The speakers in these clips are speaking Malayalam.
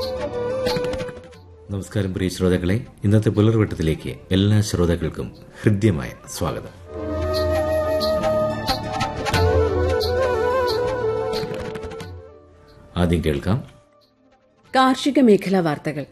നമസ്കാരം പ്രിയ ശ്രോതാക്കളെ ഇന്നത്തെ പുലർവട്ടത്തിലേക്ക് എല്ലാ ശ്രോതാക്കൾക്കും ഹൃദ്യമായ സ്വാഗതം ആദ്യം കേൾക്കാം കാർഷിക മേഖലാ വാർത്തകൾ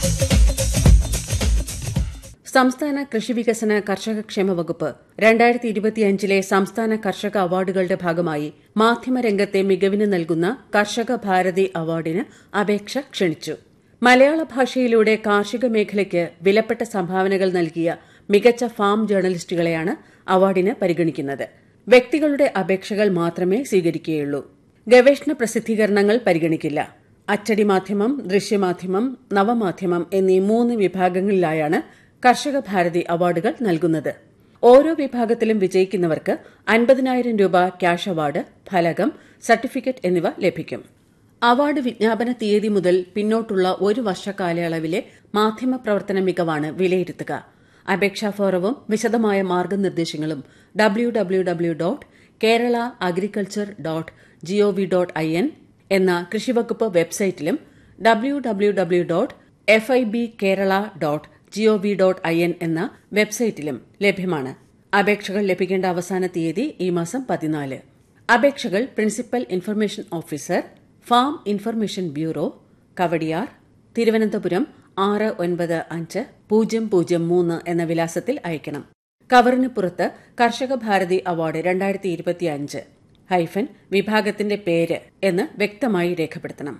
സംസ്ഥാന കൃഷി വികസന കർഷക ക്ഷേമ വകുപ്പ് രണ്ടായിരത്തി ഇരുപത്തിയഞ്ചിലെ സംസ്ഥാന കർഷക അവാർഡുകളുടെ ഭാഗമായി മാധ്യമരംഗത്തെ മികവിന് നൽകുന്ന കർഷക ഭാരതി അവാർഡിന് അപേക്ഷ ക്ഷണിച്ചു മലയാള ഭാഷയിലൂടെ കാർഷിക മേഖലയ്ക്ക് വിലപ്പെട്ട സംഭാവനകൾ നൽകിയ മികച്ച ഫാം ജേർണലിസ്റ്റുകളെയാണ് അവാർഡിന് പരിഗണിക്കുന്നത് വ്യക്തികളുടെ അപേക്ഷകൾ മാത്രമേ സ്വീകരിക്കുകയുള്ളൂ ഗവേഷണ പ്രസിദ്ധീകരണങ്ങൾ പരിഗണിക്കില്ല അച്ചടി മാധ്യമം ദൃശ്യമാധ്യമം നവമാധ്യമം എന്നീ മൂന്ന് വിഭാഗങ്ങളിലായാണ് കർഷക ഭാരതി അവാർഡുകൾ നൽകുന്നത് ഓരോ വിഭാഗത്തിലും വിജയിക്കുന്നവർക്ക് അൻപതിനായിരം രൂപ ക്യാഷ് അവാർഡ് ഫലകം സർട്ടിഫിക്കറ്റ് എന്നിവ ലഭിക്കും അവാർഡ് വിജ്ഞാപന തീയതി മുതൽ പിന്നോട്ടുള്ള ഒരു വർഷ കാലയളവിലെ മാധ്യമ പ്രവർത്തന മികവാണ് വിലയിരുത്തുക അപേക്ഷാ ഫോറവും വിശദമായ മാർഗനിർദ്ദേശങ്ങളും W W W dot Kerala agriculture dot GOV dot I N എന്ന കൃഷിവകുപ്പ് വെബ്സൈറ്റിലും W W W dot F I B Kerala dot GOV dot I N എന്ന വെബ്സൈറ്റിലും ലഭ്യമാണ് അപേക്ഷകൾ ലഭിക്കേണ്ട അവസാന തീയതി ഈ മാസം പതിനാല് അപേക്ഷകൾ principal information officer farm information bureau Kawdiar Thiruvananthapuram ആറ് ഒൻപത് അഞ്ച് പൂജ്യം പൂജ്യം മൂന്ന് എന്ന വിലാസത്തിൽ അയക്കണം കവറിന് പുറത്ത് കർഷക ഭാരതി അവാർഡ് രണ്ടായിരത്തി ഇരുപത്തിയഞ്ച് ഹൈഫൻ വിഭാഗത്തിന്റെ പേര് എന്ന് വ്യക്തമായി രേഖപ്പെടുത്തണം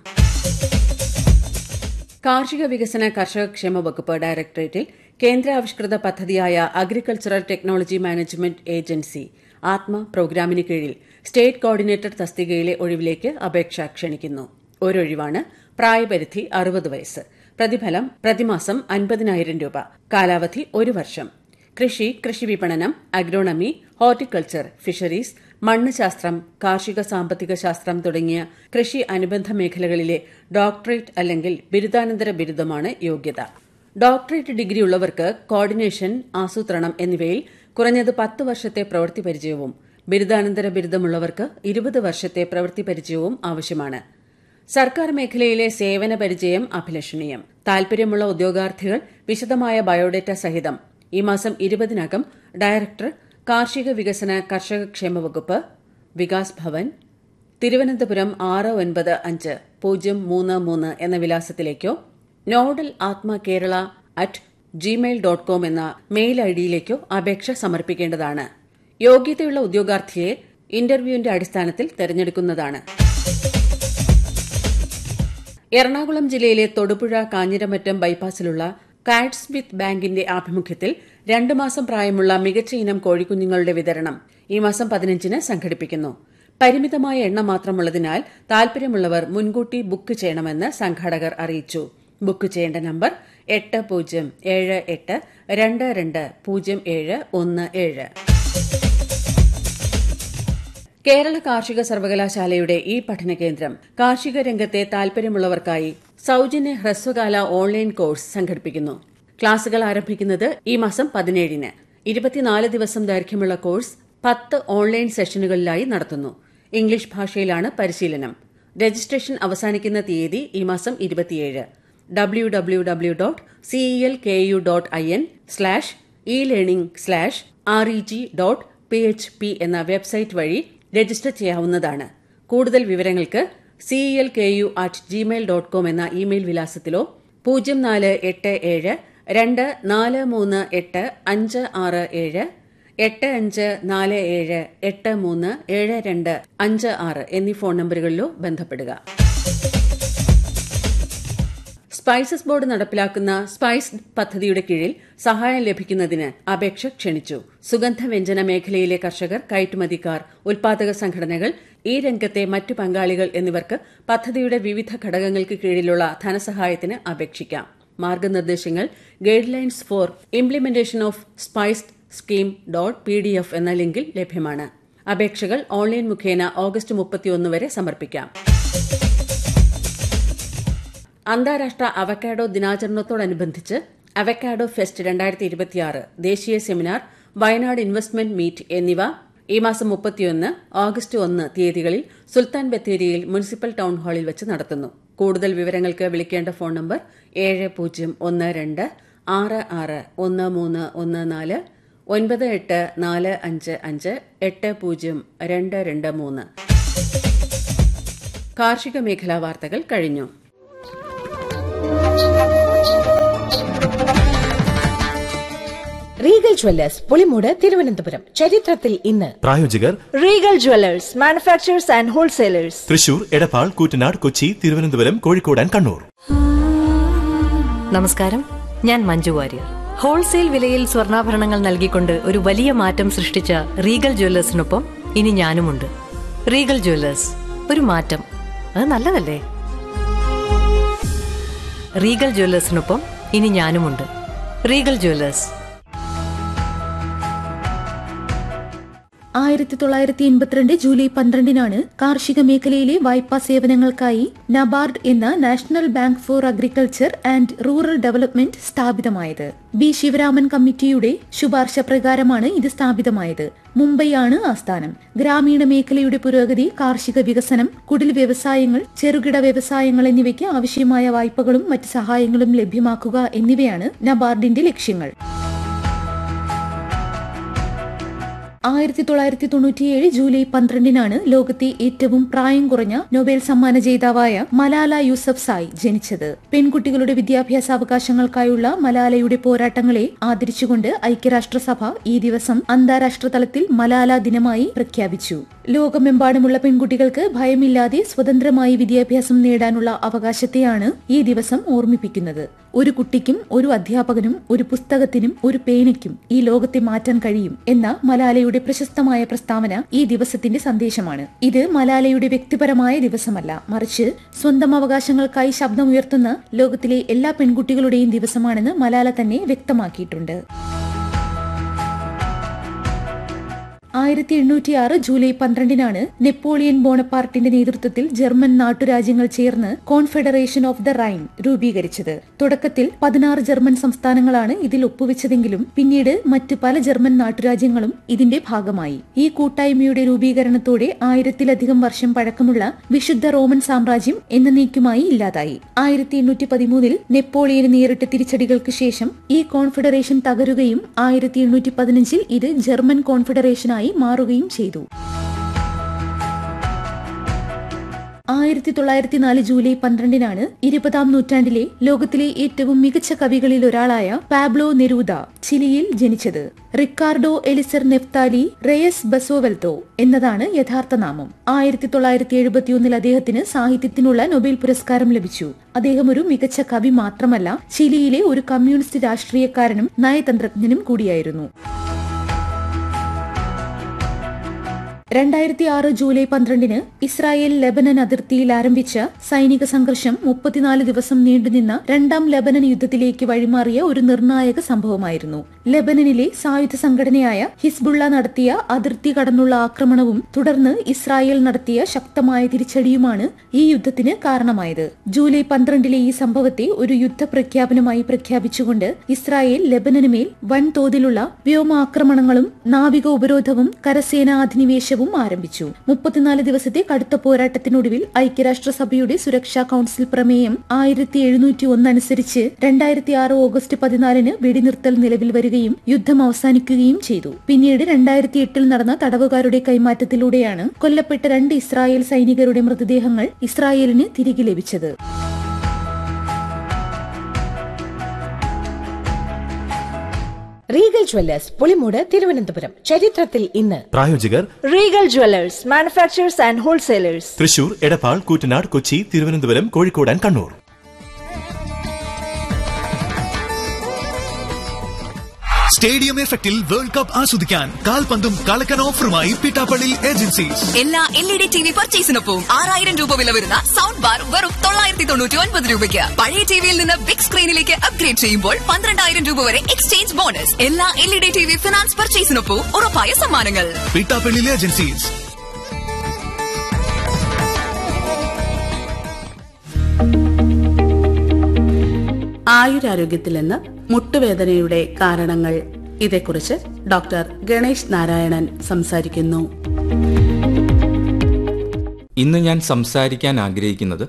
കാർഷിക വികസന കർഷക ക്ഷേമ വകുപ്പ് ഡയറക്ടറേറ്റിൽ കേന്ദ്രാവിഷ്കൃത പദ്ധതിയായ അഗ്രികൾച്ചറൽ ടെക്നോളജി മാനേജ്മെന്റ് ഏജൻസി ആത്മ പ്രോഗ്രാമിന് കീഴിൽ സ്റ്റേറ്റ് കോർഡിനേറ്റർ തസ്തികയിലെ ഒഴിവിലേക്ക് അപേക്ഷ ക്ഷണിക്കുന്നു ഒരൊഴിവാണ് പ്രായപരിധി അറുപത് വയസ്സ് പ്രതിഫലം പ്രതിമാസം അൻപതിനായിരം രൂപ കാലാവധി ഒരു വർഷം കൃഷി കൃഷി വിപണനം അഗ്രോണമി ഹോർട്ടിക്കൾച്ചർ ഫിഷറീസ് മണ്ണ് ശാസ്ത്രം കാർഷിക സാമ്പത്തിക ശാസ്ത്രം തുടങ്ങിയ കൃഷി അനുബന്ധ മേഖലകളിലെ ഡോക്ടറേറ്റ് അല്ലെങ്കിൽ ബിരുദാനന്തര ബിരുദമാണ് യോഗ്യത ഡോക്ടറേറ്റ് ഡിഗ്രി ഉള്ളവർക്ക് കോർഡിനേഷൻ ആസൂത്രണം എന്നിവയിൽ കുറഞ്ഞത് പത്ത് വർഷത്തെ പ്രവൃത്തി പരിചയവും ബിരുദാനന്തര ബിരുദമുള്ളവർക്ക് ഇരുപത് വർഷത്തെ പ്രവൃത്തി പരിചയവും ആവശ്യമാണ് സർക്കാർ മേഖലയിലെ സേവന പരിചയം അഭിലഷണീയം താൽപര്യമുള്ള ഉദ്യോഗാർത്ഥികൾ വിശദമായ ബയോഡേറ്റ സഹിതം ഈ മാസം ഇരുപതിനകം ഡയറക്ടർ കാർഷിക വികസന കർഷക ക്ഷേമ വകുപ്പ് വികാസ് ഭവൻ തിരുവനന്തപുരം ആറ് ഒൻപത് അഞ്ച് പൂജ്യം മൂന്ന് മൂന്ന് എന്ന വിലാസത്തിലേക്കോ nodal Atma Kerala at gmail dot com എന്ന മെയിൽ ഐഡിയിലേക്കോ അപേക്ഷ സമർപ്പിക്കേണ്ടതാണ് യോഗ്യതയുള്ള ഉദ്യോഗാർത്ഥിയെ ഇന്റർവ്യൂവിന്റെ അടിസ്ഥാനത്തിൽ തെരഞ്ഞെടുക്കുന്നതാണ് എറണാകുളം ജില്ലയിലെ തൊടുപുഴ കാഞ്ഞിരമറ്റം ബൈപ്പാസിലുള്ള കാഡ്സ്മിത്ത് ബാങ്കിന്റെ ആഭിമുഖ്യത്തിൽ രണ്ടു മാസം പ്രായമുള്ള മികച്ച ഇനം കോഴിക്കുഞ്ഞുങ്ങളുടെ വിതരണം ഈ മാസം പതിനഞ്ചിന് സംഘടിപ്പിക്കുന്നു പരിമിതമായ എണ്ണം മാത്രമുള്ളതിനാൽ താൽപര്യമുള്ളവർ മുൻകൂട്ടി ബുക്ക് ചെയ്യണമെന്ന് സംഘാടകർ അറിയിച്ചു ബുക്ക് ചെയ്യേണ്ട നമ്പർ എട്ട് പൂജ്യം ഏഴ് എട്ട് രണ്ട് രണ്ട് പൂജ്യം ഏഴ് ഒന്ന് ഏഴ് കേരള കാർഷിക സർവകലാശാലയുടെ ഈ പഠന കേന്ദ്രം കാർഷിക രംഗത്തെ താൽപര്യമുള്ളവർക്കായി സൌജന്യ ഹ്രസ്വകാല ഓൺലൈൻ കോഴ്സ് സംഘടിപ്പിക്കുന്നു ക്ലാസുകൾ ആരംഭിക്കുന്നത് ഈ മാസം പതിനേഴിന് ഇരുപത്തിനാല് ദിവസം ദൈർഘ്യമുള്ള കോഴ്സ് പത്ത് ഓൺലൈൻ സെഷനുകളിലായി നടത്തുന്നു ഇംഗ്ലീഷ് ഭാഷയിലാണ് പരിശീലനം രജിസ്ട്രേഷൻ അവസാനിക്കുന്ന തീയതി ഈ മാസം ഇരുപത്തിയേഴ് W W W dot CEL K U dot I N slash E learning slash R E G dot P H P എന്ന വെബ്സൈറ്റ് വഴി രജിസ്റ്റർ ചെയ്യാവുന്നതാണ് കൂടുതൽ വിവരങ്ങൾക്ക് CEL K U at gmail dot com എന്ന ഇമെയിൽ വിലാസത്തിലോ പൂജ്യം നാല് എട്ട് ഏഴ് രണ്ട് നാല് മൂന്ന് എട്ട് അഞ്ച് ആറ് ഏഴ് എട്ട് അഞ്ച് നാല് ഏഴ് എട്ട് മൂന്ന് ഏഴ് രണ്ട് അഞ്ച് ആറ് എന്നീ ഫോൺ നമ്പറുകളിലോ ബന്ധപ്പെടുക സ്പൈസസ് ബോർഡ് നടപ്പിലാക്കുന്ന സ്പൈസ് പദ്ധതിയുടെ കീഴിൽ സഹായം ലഭിക്കുന്നതിന് അപേക്ഷ ക്ഷണിച്ചു സുഗന്ധവ്യഞ്ജന മേഖലയിലെ കർഷകർ കയറ്റുമതിക്കാർ ഉൽപാദക സംഘടനകൾ ഈ രംഗത്തെ മറ്റു പങ്കാളികൾ എന്നിവർക്ക് പദ്ധതിയുടെ വിവിധ ഘടകങ്ങൾക്ക് കീഴിലുള്ള ധനസഹായത്തിന് അപേക്ഷിക്കാം മാർഗനിർദ്ദേശങ്ങൾ guidelines for implementation of spiced scheme dot P D F എന്ന ലിങ്കിൽ ലഭ്യമാണ് അപേക്ഷകൾ ഓൺലൈൻ മുഖേന ഓഗസ്റ്റ് മുപ്പത്തിയൊന്ന് വരെ സമർപ്പിക്കാം അന്താരാഷ്ട്ര അവക്കാഡോ ദിനാചരണത്തോടനുബന്ധിച്ച് അവക്കാഡോ ഫെസ്റ്റ് രണ്ടായിരത്തി ഇരുപത്തിയാറ് ദേശീയ സെമിനാർ വയനാട് ഇൻവെസ്റ്റ്മെന്റ് മീറ്റ് എന്നിവ ഈ മാസം മുപ്പത്തിയൊന്ന് ഓഗസ്റ്റ് ഒന്ന് തീയതികളിൽ സുൽത്താൻ ബത്തേരിയിൽ മുനിസിപ്പൽ ടൌൺ ഹാളിൽ വെച്ച് നടത്തുന്നു കൂടുതൽ വിവരങ്ങൾക്ക് വിളിക്കേണ്ട ഫോൺ നമ്പർ ഏഴ് പൂജ്യം ഒന്ന് രണ്ട് ആറ് ആറ് ഒന്ന് മൂന്ന് ഒന്ന് നാല് ഒൻപത് എട്ട് നാല് അഞ്ച് അഞ്ച് എട്ട് പൂജ്യം രണ്ട് രണ്ട് മൂന്ന് കാർഷിക മേഖലാ വാർത്തകൾ കഴിഞ്ഞു റീഗൽ ജ്വല്ലേഴ്സ് പുളിമൂട് തിരുവനന്തപുരം ചരിത്രത്തിൽ ഇന്ന് പ്രായോജകർ Regal jewellers manufacturers and wholesalers Thrissur Edappal Koottanad Kochi Thiruvananthapuram Kozhikode and Kannur നമസ്കാരം ഞാൻ മഞ്ജു വാര്യർ ഹോൾസെയിൽ വിലയിൽ സ്വർണ്ണാഭരണങ്ങൾ നൽകിക്കൊണ്ട് ഒരു വലിയ മാറ്റം സൃഷ്ടിച്ച റീഗൽ ജ്വല്ലേഴ്സിനൊപ്പം ഇനി ഞാനുമുണ്ട് റീഗൽ ജ്വല്ലേഴ്സ് ഒരു മാറ്റം അത് നല്ലതല്ലേ റീഗൽ ജ്വല്ലേഴ്സിനൊപ്പം ഇനി ഞാനുമുണ്ട് റീഗൽ ജ്വല്ലേഴ്സ് ആയിരത്തി തൊള്ളായിരത്തി എൺപത്തിരണ്ട് ജൂലൈ പന്ത്രണ്ടിനാണ് കാർഷിക മേഖലയിലെ വായ്പാ സേവനങ്ങൾക്കായി നബാർഡ് എന്ന national bank for agriculture and rural development സ്ഥാപിതമായത് ബി ശിവരാമൻ കമ്മിറ്റിയുടെ ശുപാർശ പ്രകാരമാണ് ഇത് സ്ഥാപിതമായത് മുംബൈയാണ് ആസ്ഥാനം ഗ്രാമീണ മേഖലയുടെ പുരോഗതി കാർഷിക വികസനം കുടിൽ വ്യവസായങ്ങൾ ചെറുകിട വ്യവസായങ്ങൾ എന്നിവയ്ക്ക് ആവശ്യമായ വായ്പകളും മറ്റ് സഹായങ്ങളും ലഭ്യമാക്കുക എന്നിവയാണ് നബാർഡിന്റെ ലക്ഷ്യങ്ങൾ ആയിരത്തി തൊള്ളായിരത്തി തൊണ്ണൂറ്റിയേഴ് ജൂലൈ പന്ത്രണ്ടിനാണ് ലോകത്തെ ഏറ്റവും പ്രായം കുറഞ്ഞ നൊബേൽ സമ്മാന ജേതാവായ മലാല യൂസഫ് സായ് ജനിച്ചത് പെൺകുട്ടികളുടെ വിദ്യാഭ്യാസ അവകാശങ്ങൾക്കായുള്ള മലാലയുടെ പോരാട്ടങ്ങളെ ആദരിച്ചുകൊണ്ട് ഐക്യരാഷ്ട്രസഭ ഈ ദിവസം അന്താരാഷ്ട്ര തലത്തിൽ മലാല ദിനമായി പ്രഖ്യാപിച്ചു ലോകമെമ്പാടുമുള്ള പെൺകുട്ടികൾക്ക് ഭയമില്ലാതെ സ്വതന്ത്രമായി വിദ്യാഭ്യാസം നേടാനുള്ള അവകാശത്തെയാണ് ഈ ദിവസം ഓർമ്മിപ്പിക്കുന്നത് ഒരു കുട്ടിക്കും ഒരു അധ്യാപകനും ഒരു പുസ്തകത്തിനും ഒരു പേനയ്ക്കും ഈ ലോകത്തെ മാറ്റാൻ കഴിയും എന്ന മലാലയുടെ പ്രശസ്തമായ പ്രസ്താവന ഈ ദിവസത്തിന്റെ സന്ദേശമാണ് ഇത് മലാലയുടെ വ്യക്തിപരമായ ദിവസമല്ല മറിച്ച് സ്വന്തം അവകാശങ്ങൾക്കായി ശബ്ദമുയർത്തുന്ന ലോകത്തിലെ എല്ലാ പെൺകുട്ടികളുടെയും ദിവസമാണെന്ന് മലാല തന്നെ വ്യക്തമാക്കിയിട്ടുണ്ട് ആയിരത്തി എണ്ണൂറ്റിയാറ് ജൂലൈ പന്ത്രണ്ടിനാണ് നെപ്പോളിയൻ ബോണപ്പാർട്ടിന്റെ നേതൃത്വത്തിൽ ജർമ്മൻ നാട്ടുരാജ്യങ്ങൾ ചേർന്ന് കോൺഫെഡറേഷൻ ഓഫ് ദ റൈൻ രൂപീകരിച്ചത് തുടക്കത്തിൽ പതിനാറ് ജർമ്മൻ സംസ്ഥാനങ്ങളാണ് ഇതിൽ ഒപ്പുവെച്ചതെങ്കിലും പിന്നീട് മറ്റ് പല ജർമ്മൻ നാട്ടുരാജ്യങ്ങളും ഇതിന്റെ ഭാഗമായി ഈ കൂട്ടായ്മയുടെ രൂപീകരണത്തോടെ ആയിരത്തിലധികം വർഷം പഴക്കമുള്ള വിശുദ്ധ റോമൻ സാമ്രാജ്യം എന്നേക്കുമായി ഇല്ലാതായി ആയിരത്തി എണ്ണൂറ്റി പതിമൂന്നിൽ നെപ്പോളിയന് നേരിട്ട തിരിച്ചടികൾക്ക് ശേഷം ഈ കോൺഫെഡറേഷൻ തകരുകയും ആയിരത്തി എണ്ണൂറ്റി പതിനഞ്ചിൽ ഇത് ജർമ്മൻ കോൺഫെഡറേഷനായി മാറുകയും ചെയ്തു ആയിരത്തി തൊള്ളായിരത്തി നാല് ജൂലൈ പന്ത്രണ്ടിനാണ് ഇരുപതാം നൂറ്റാണ്ടിലെ ലോകത്തിലെ ഏറ്റവും മികച്ച കവികളിൽ ഒരാളായ പാബ്ലോ നെരൂദ ചിലിയിൽ ജനിച്ചത് റിക്കാർഡോ എലിസർ നെഫ്താലി റെയസ് ബസോവെൽത്തോ എന്നതാണ് യഥാർത്ഥ നാമം ആയിരത്തി തൊള്ളായിരത്തി എഴുപത്തിയൊന്നിൽ അദ്ദേഹത്തിന് സാഹിത്യത്തിനുള്ള നൊബേൽ പുരസ്കാരം ലഭിച്ചു അദ്ദേഹം ഒരു മികച്ച കവി മാത്രമല്ല ചിലിയിലെ ഒരു കമ്മ്യൂണിസ്റ്റ് രാഷ്ട്രീയക്കാരനും നയതന്ത്രജ്ഞനും കൂടിയായിരുന്നു രണ്ടായിരത്തി ആറ് ജൂലൈ പന്ത്രണ്ടിന് ഇസ്രായേൽ ലെബനൻ അതിർത്തിയിൽ ആരംഭിച്ച സൈനിക സംഘർഷം മുപ്പത്തിനാല് ദിവസം നീണ്ടുനിന്ന രണ്ടാം ലെബനൻ യുദ്ധത്തിലേക്ക് വഴിമാറിയ ഒരു നിർണായക സംഭവമായിരുന്നു ലെബനനിലെ സായുധ സംഘടനയായ ഹിസ്ബുള്ള നടത്തിയ അതിർത്തി കടന്നുള്ള ആക്രമണവും തുടർന്ന് ഇസ്രായേൽ നടത്തിയ ശക്തമായ തിരിച്ചടിയുമാണ് ഈ യുദ്ധത്തിന് കാരണമായത് ജൂലൈ പന്ത്രണ്ടിലെ ഈ സംഭവത്തെ ഒരു യുദ്ധ പ്രഖ്യാപനമായി പ്രഖ്യാപിച്ചുകൊണ്ട് ഇസ്രായേൽ ലെബനനുമേൽ വൻതോതിലുള്ള വ്യോമാക്രമണങ്ങളും നാവിക ഉപരോധവും കരസേനാ അധിനിവേശവും ആരംഭിച്ചു മുപ്പത്തിനാല് ദിവസത്തെ കടുത്ത പോരാട്ടത്തിനൊടുവിൽ ഐക്യരാഷ്ട്രസഭയുടെ സുരക്ഷാ കൌൺസിൽ പ്രമേയം ആയിരത്തി എഴുന്നൂറ്റി ഒന്ന് അനുസരിച്ച് രണ്ടായിരത്തി ആറ് ഓഗസ്റ്റ് പതിനാലിന് വെടിനിർത്തൽ നിലവിൽ വരികയും യുദ്ധം അവസാനിക്കുകയും ചെയ്തു പിന്നീട് രണ്ടായിരത്തി എട്ടിൽ നടന്ന തടവുകാരുടെ കൈമാറ്റത്തിലൂടെയാണ് കൊല്ലപ്പെട്ട രണ്ട് ഇസ്രായേൽ സൈനികരുടെ മൃതദേഹങ്ങൾ ഇസ്രായേലിന് തിരികെ ലഭിച്ചത് റീഗൽ ജ്വല്ലേഴ്സ് പുളിമൂട് തിരുവനന്തപുരം ചരിത്രത്തിൽ ഇന്ന് പ്രായോജകർ Regal jewellers manufacturers and wholesalers Thrissur Edappal Koottanad Kochi Thiruvananthapuram Kozhikode and Kannur stadium എഫക്റ്റിൽ വേൾഡ് കപ്പ് ആസ്വദിക്കാൻ കാൽപന്തും കളക്കൻ ഓഫറുമായി പിട്ടാപ്പള്ളി ഏജൻസീസ് എല്ലാ L E D T V പർച്ചേസിനൊപ്പം ആറായിരം രൂപ വില വരുന്ന സൗണ്ട് ബാർ വെറും തൊള്ളായിരത്തി തൊണ്ണൂറ്റി ഒൻപത് രൂപയ്ക്ക് പഴയ ടിവിയിൽ നിന്ന് ബിഗ് സ്ക്രീനിലേക്ക് അപ്ഗ്രേഡ് ചെയ്യുമ്പോൾ പന്ത്രണ്ടായിരം രൂപ വരെ എക്സ്ചേഞ്ച് ബോണസ് എല്ലാ L E D T V finance പർച്ചേസിനൊപ്പം ഉറപ്പായ സമ്മാനങ്ങൾ പിട്ടാപ്പള്ളി ഏജൻസീസ് ആയുരാരോഗ്യത്തിൽ നിന്ന് മുട്ടുവേദനയുടെ കാരണങ്ങൾ ഇതേക്കുറിച്ച് ഡോക്ടർ ഗണേഷ് നാരായണൻ സംസാരിക്കുന്നു ഇന്ന് ഞാൻ സംസാരിക്കാൻ ആഗ്രഹിക്കുന്നത്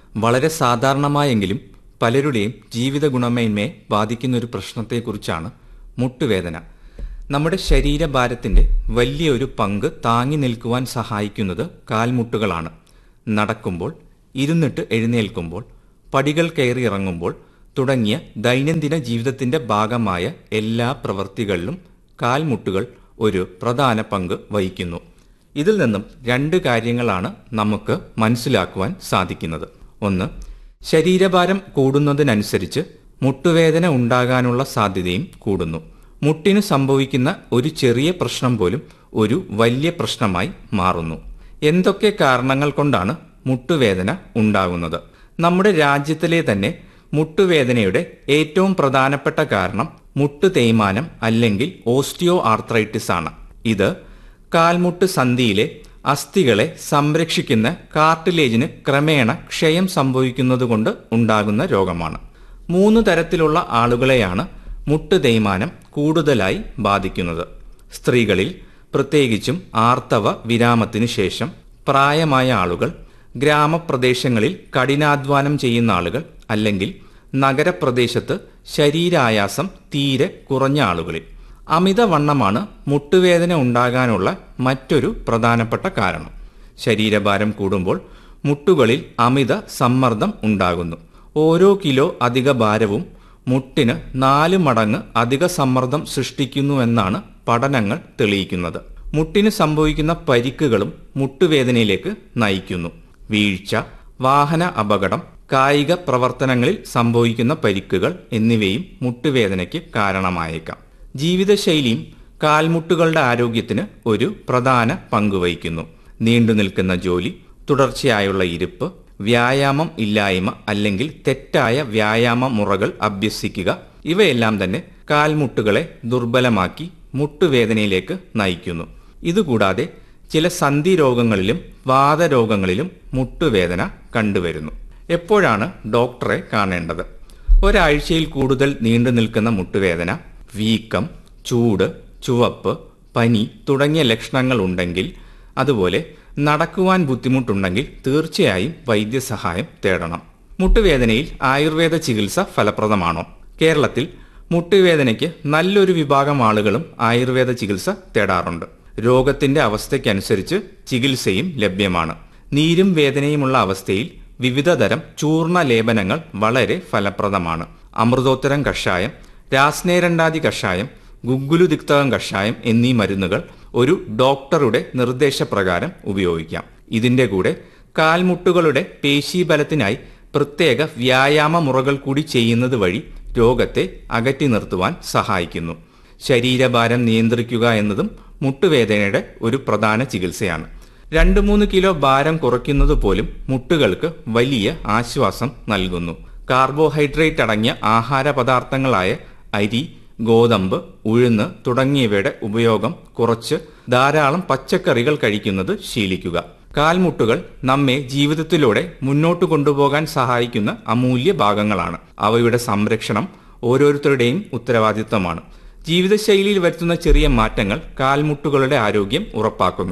വളരെ സാധാരണമായെങ്കിലും പലരുടെയും ജീവിത ഗുണമേന്മയെ ബാധിക്കുന്ന ഒരു പ്രശ്നത്തെക്കുറിച്ചാണ് മുട്ടുവേദന നമ്മുടെ ശരീരഭാരത്തിന്റെ വലിയൊരു പങ്ക് താങ്ങി നിൽക്കുവാൻ സഹായിക്കുന്നത് കാൽമുട്ടുകളാണ് നടക്കുമ്പോൾ ഇരുന്നിട്ട് എഴുന്നേൽക്കുമ്പോൾ പടികൾ കയറി ഇറങ്ങുമ്പോൾ തുടങ്ങിയ ദൈനംദിന ജീവിതത്തിന്റെ ഭാഗമായ എല്ലാ പ്രവൃത്തികളിലും കാൽമുട്ടുകൾ ഒരു പ്രധാന പങ്ക് വഹിക്കുന്നു ഇതിൽ നിന്നും രണ്ട് കാര്യങ്ങളാണ് നമുക്ക് മനസ്സിലാക്കുവാൻ സാധിക്കുന്നത് ഒന്ന് ശരീരഭാരം കൂടുന്നതിനനുസരിച്ച് മുട്ടുവേദന ഉണ്ടാകാനുള്ള സാധ്യതയും കൂടുന്നു മുട്ടിന് സംഭവിക്കുന്ന ഒരു ചെറിയ പ്രശ്നം പോലും ഒരു വലിയ പ്രശ്നമായി മാറുന്നു എന്തൊക്കെ കാരണങ്ങൾ കൊണ്ടാണ് മുട്ടുവേദന ഉണ്ടാകുന്നത് നമ്മുടെ രാജ്യത്തിലെ തന്നെ മുട്ടുവേദനയുടെ ഏറ്റവും പ്രധാനപ്പെട്ട കാരണം മുട്ടു തേയ്മാനം അല്ലെങ്കിൽ ഓസ്റ്റിയോ ആർത്രൈറ്റിസ് ആണ് ഇത് കാൽമുട്ട് സന്ധിയിലെ അസ്ഥികളെ സംരക്ഷിക്കുന്ന കാർട്ടിലേജിന് ക്രമേണ ക്ഷയം സംഭവിക്കുന്നതുകൊണ്ട് ഉണ്ടാകുന്ന രോഗമാണ് മൂന്ന് തരത്തിലുള്ള ആളുകളെയാണ് മുട്ട് തേയ്മാനം കൂടുതലായി ബാധിക്കുന്നത് സ്ത്രീകളിൽ പ്രത്യേകിച്ചും ആർത്തവ വിരാമത്തിനു ശേഷം പ്രായമായ ആളുകൾ ഗ്രാമപ്രദേശങ്ങളിൽ കഠിനാധ്വാനം ചെയ്യുന്ന ആളുകൾ അല്ലെങ്കിൽ നഗരപ്രദേശത്ത് ശരീരായാസം തീരെ കുറഞ്ഞ ആളുകളിൽ അമിതവണ്ണമാണ് മുട്ടുവേദന ഉണ്ടാകാനുള്ള മറ്റൊരു പ്രധാനപ്പെട്ട കാരണം ശരീരഭാരം കൂടുമ്പോൾ മുട്ടുകളിൽ അമിത സമ്മർദ്ദം ഉണ്ടാകുന്നു ഓരോ കിലോ അധിക ഭാരവും മുട്ടിന് നാല് മടങ്ങ് അധിക സമ്മർദ്ദം സൃഷ്ടിക്കുന്നുവെന്നാണ് പഠനങ്ങൾ തെളിയിക്കുന്നത് മുട്ടിന് സംഭവിക്കുന്ന പരിക്കുകളും മുട്ടുവേദനയിലേക്ക് നയിക്കുന്നു വീഴ്ച വാഹന അപകടം കായിക പ്രവർത്തനങ്ങളിൽ സംഭവിക്കുന്ന പരിക്കുകൾ എന്നിവയും മുട്ടുവേദനയ്ക്ക് കാരണമായേക്കാം ജീവിതശൈലിയും കാൽമുട്ടുകളുടെ ആരോഗ്യത്തിന് ഒരു പ്രധാന പങ്ക് വഹിക്കുന്നു നീണ്ടു നിൽക്കുന്ന ജോലി തുടർച്ചയായുള്ള ഇരിപ്പ് വ്യായാമം ഇല്ലായ്മ അല്ലെങ്കിൽ തെറ്റായ വ്യായാമ മുറകൾ അഭ്യസിക്കുക ഇവയെല്ലാം തന്നെ കാൽമുട്ടുകളെ ദുർബലമാക്കി മുട്ടുവേദനയിലേക്ക് നയിക്കുന്നു ഇതുകൂടാതെ ചില സന്ധി രോഗങ്ങളിലും വാതരോഗങ്ങളിലും മുട്ടുവേദന കണ്ടുവരുന്നു എപ്പോഴാണ് ഡോക്ടറെ കാണേണ്ടത് ഒരാഴ്ചയിൽ കൂടുതൽ നീണ്ടു നിൽക്കുന്ന മുട്ടുവേദന വീക്കം ചൂട് ചുവപ്പ് പനി തുടങ്ങിയ ലക്ഷണങ്ങൾ ഉണ്ടെങ്കിൽ അതുപോലെ നടക്കുവാൻ ബുദ്ധിമുട്ടുണ്ടെങ്കിൽ തീർച്ചയായും വൈദ്യസഹായം തേടണം മുട്ടുവേദനയിൽ ആയുർവേദ ചികിത്സ ഫലപ്രദമാണോ കേരളത്തിൽ മുട്ടുവേദനയ്ക്ക് നല്ലൊരു വിഭാഗം ആളുകളും ആയുർവേദ ചികിത്സ തേടാറുണ്ട് രോഗത്തിന്റെ അവസ്ഥയ്ക്കനുസരിച്ച് ചികിത്സയും ലഭ്യമാണ് നീരും വേദനയുമുള്ള അവസ്ഥയിൽ വിവിധതരം ചൂർണ ലേപനങ്ങൾ വളരെ ഫലപ്രദമാണ് അമൃതോത്തരം കഷായം രാസ്നേരണ്ടാതി കഷായം ഗുഗ്ഗുലുതിക്തകം കഷായം എന്നീ മരുന്നുകൾ ഒരു ഡോക്ടറുടെ നിർദ്ദേശപ്രകാരം ഉപയോഗിക്കാം ഇതിന്റെ കൂടെ കാൽമുട്ടുകളുടെ പേശീബലത്തിനായി പ്രത്യേക വ്യായാമ മുറകൾ കൂടി ചെയ്യുന്നത് വഴി രോഗത്തെ അകറ്റി നിർത്തുവാൻ സഹായിക്കുന്നു ശരീരഭാരം നിയന്ത്രിക്കുക എന്നതും മുട്ടുവേദനയുടെ ഒരു പ്രധാന ചികിത്സയാണ് രണ്ട് മൂന്ന് കിലോ ഭാരം കുറയ്ക്കുന്നത് പോലും മുട്ടുകൾക്ക് വലിയ ആശ്വാസം നൽകുന്നു കാർബോഹൈഡ്രേറ്റ് അടങ്ങിയ ആഹാര പദാർത്ഥങ്ങളായ അരി ഗോതമ്പ് ഉഴുന്ന് തുടങ്ങിയവയുടെ ഉപയോഗം കുറച്ച് ധാരാളം പച്ചക്കറികൾ കഴിക്കുന്നത് ശീലിക്കുക കാൽമുട്ടുകൾ നമ്മെ ജീവിതത്തിലൂടെ മുന്നോട്ട് കൊണ്ടുപോകാൻ സഹായിക്കുന്ന അമൂല്യ ഭാഗങ്ങളാണ് അവയുടെ സംരക്ഷണം ഓരോരുത്തരുടെയും ഉത്തരവാദിത്തമാണ് ജീവിതശൈലിയിൽ വരുത്തുന്ന ചെറിയ മാറ്റങ്ങൾ കാൽമുട്ടുകളുടെ ആരോഗ്യം ഉറപ്പാക്കുന്നു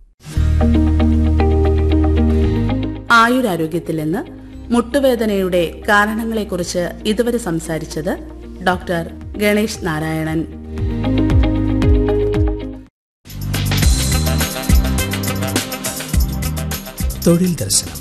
ആയുരാരോഗ്യത്തിൽ നിന്ന് മുട്ടുവേദനയുടെ കാരണങ്ങളെക്കുറിച്ച് ഇതുവരെ സംസാരിച്ചത് ഡോക്ടർ ഗണേഷ് നാരായണൻ തൊഴിൽ ദർശനം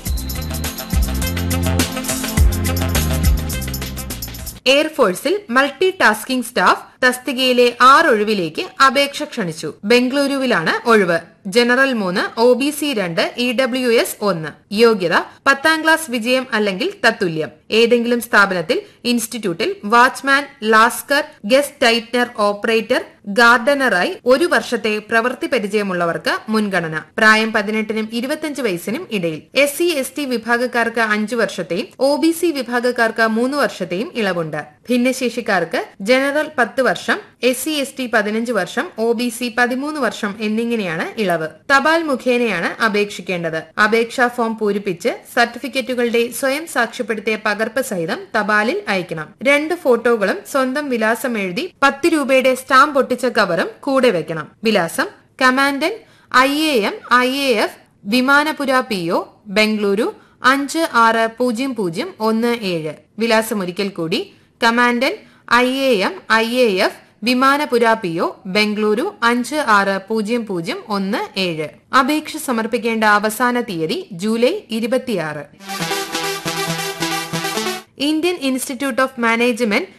എയർഫോഴ്സിൽ മൾട്ടി ടാസ്കിംഗ് സ്റ്റാഫ് തസ്തികയിലെ ആറൊഴിവിലേക്ക് അപേക്ഷ ക്ഷണിച്ചു ബംഗളൂരുവിലാണ് ഒഴിവ് ജനറൽ മൂന്ന് ഒ ബി സി രണ്ട് ഇ ഡബ്ല്യു എസ് ഒന്ന് യോഗ്യത പത്താം ക്ലാസ് വിജയം അല്ലെങ്കിൽ തത്തുല്യം ഏതെങ്കിലും സ്ഥാപനത്തിൽ ഇൻസ്റ്റിറ്റ്യൂട്ടിൽ watchman lascar guest tightener operator ഗാർഡനറായി ഒരു വർഷത്തെ പ്രവൃത്തി പരിചയമുള്ളവർക്ക് മുൻഗണന പ്രായം പതിനെട്ടിനും ഇരുപത്തിയഞ്ച് വയസ്സിനും ഇടയിൽ എസ് സി എസ് ടി വിഭാഗക്കാർക്ക് അഞ്ചു വർഷത്തെയും ഒ ബി സി വിഭാഗക്കാർക്ക് മൂന്ന് വർഷത്തെയും ഇളവുണ്ട് ഭിന്നശേഷിക്കാർക്ക് ജനറൽ പത്ത് വർഷം എസ് സി എസ് ടി പതിനഞ്ച് വർഷം ഒ ബി സി പതിമൂന്ന് വർഷം എന്നിങ്ങനെയാണ് ഇളവ് തപാൽ മുഖേനയാണ് അപേക്ഷിക്കേണ്ടത് അപേക്ഷാ ഫോം പൂരിപ്പിച്ച് സർട്ടിഫിക്കറ്റുകളുടെ സ്വയം സാക്ഷ്യപ്പെടുത്തിയ പകർപ്പ് സഹിതം തപാലിൽ അയക്കണം രണ്ട് ഫോട്ടോകളും സ്വന്തം വിലാസം എഴുതി പത്ത് രൂപയുടെ സ്റ്റാമ്പ് ഒട്ടിച്ച കവറും കൂടെ വെക്കണം വിലാസം commandant I A M I A F Vimanapura P O Bengaluru അഞ്ച് ആറ് പൂജ്യം പൂജ്യം ഒന്ന് ഏഴ് വിലാസം ഒരിക്കൽ കൂടി commandant I A M I A F Vimanapura P O Bengaluru അഞ്ച് ആറ് പൂജ്യം പൂജ്യം ഒന്ന് ഏഴ് അപേക്ഷ സമർപ്പിക്കേണ്ട അവസാന തീയതി ജൂലൈ ഇരുപത്തിയാറ് ഇന്ത്യൻ ഇൻസ്റ്റിറ്റ്യൂട്ട് ഓഫ് മാനേജ്മെന്റ്